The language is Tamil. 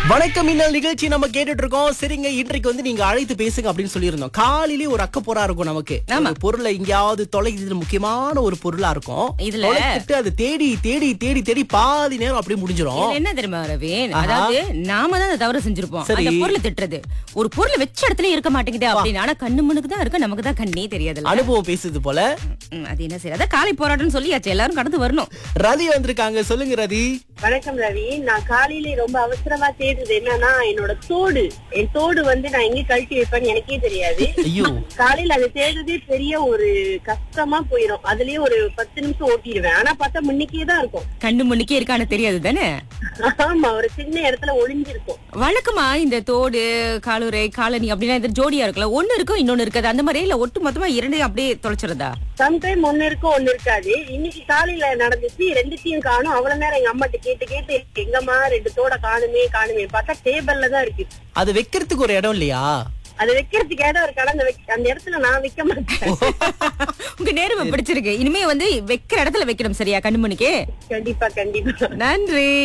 வணக்கம் மின்னல் நிகழ்ச்சி நம்ம கேட்டுட்டு இருக்கோம் சரிங்க இன்றைக்கு வந்து நீங்க அழைத்து பேசுங்க அப்படின்னு சொல்லியிருந்தோம் காலையிலேயே ஒரு அக்கப்போரா இருக்கும் நமக்கு ஆமா. ஒரு பொருளை எங்கேயாவது தொலைது முக்கியமான ஒரு பொருளா இருக்கும் இதுல- தொலைச்சிட்டு அது தேடி தேடி தேடி தேடி பாதி நேரம் அப்படியே முடிஞ்சிரும் இதுல என்ன தெரியுமா ரவீன் ஆஹா. அதாவது நாம தான் அந்த தவறு செஞ்சிருப்போம் சரி. அந்த பொருளை திட்டுறது ஒரு பொருளை வச்ச இடத்துல இருக்க மாட்டேங்குது அப்படின்னு ஆனா கண்ணு மண்ணுக்கு தான் இருக்கு நமக்கு தான் கண்ணே தெரியாதுல்ல அனுபவம் பேசுது போல ம், அது என்ன சரி அதான் காலை போராட்டம்னு சொல்லியாச்சு எல்லாரும் கடந்து வரணும் ரதி வந்திருக்காங்க சொல்லுங்க ரதி வணக்கம் ரவி நான் காலையில ரொம்ப அவசரமா தேடுறது என்னன்னா என்னோட தோடு என் தோடு வந்து நான் எங்க கழட்டி வைப்பேன்னு எனக்கே தெரியாது ஐயோ காலையில அதை தேடுறதே பெரிய ஒரு கஷ்டமா போயிடும் அதுலயே ஒரு பத்து நிமிஷம் ஓட்டிடுவேன் ஆனா பார்த்தா முன்னிக்கே தான் இருக்கும் கண்ணு மண்ணுக்கே இருக்கான்னு தெரியாது தானே ஆமா ஒரு சின்ன இடத்துல ஒளிஞ்சிருக்கும் வழக்கமா இந்த தோடு காலுரை காலனி அப்படின்னா இந்த ஜோடியா இருக்குல்ல ஒண்ணு இருக்கும் இன்னொன்னு இருக்காது அந்த மாதிரி இல்ல ஒட்டு மொத்தமா இரண்டையும் அப்படியே தொலைச்சிருதா சம்டைம் ஒண்ணு இருக்கும் ஒண்ணு இருக்காது இன்னைக்கு காலையில நடந்துச்சு ரெண்டுத்தையும் காணும் அவ்வளவு நேரம் எங்க அம்மாட்ட கேட்டு கேட்டு எங்கம்மா ரெண்டு தோட காணுமே காணுமே பார்த்தா டேபிள்ல தான் இருக்கு அது வைக்கிறதுக்கு ஒரு இடம் இல்லையா அதை வைக்கிறதுக்கு இடம் இருக்கு ஆனா அந்த வைக்க- அந்த இடத்துல நான் வைக்க மாட்டேன் உங்க நேர்மை பிடிச்சிருக்கு இனிமே வந்து வைக்கிற இடத்துல வைக்கணும் சரியா கண்ணு மணிக்கு கண்டிப்பா கண்டிப்பா நன்றி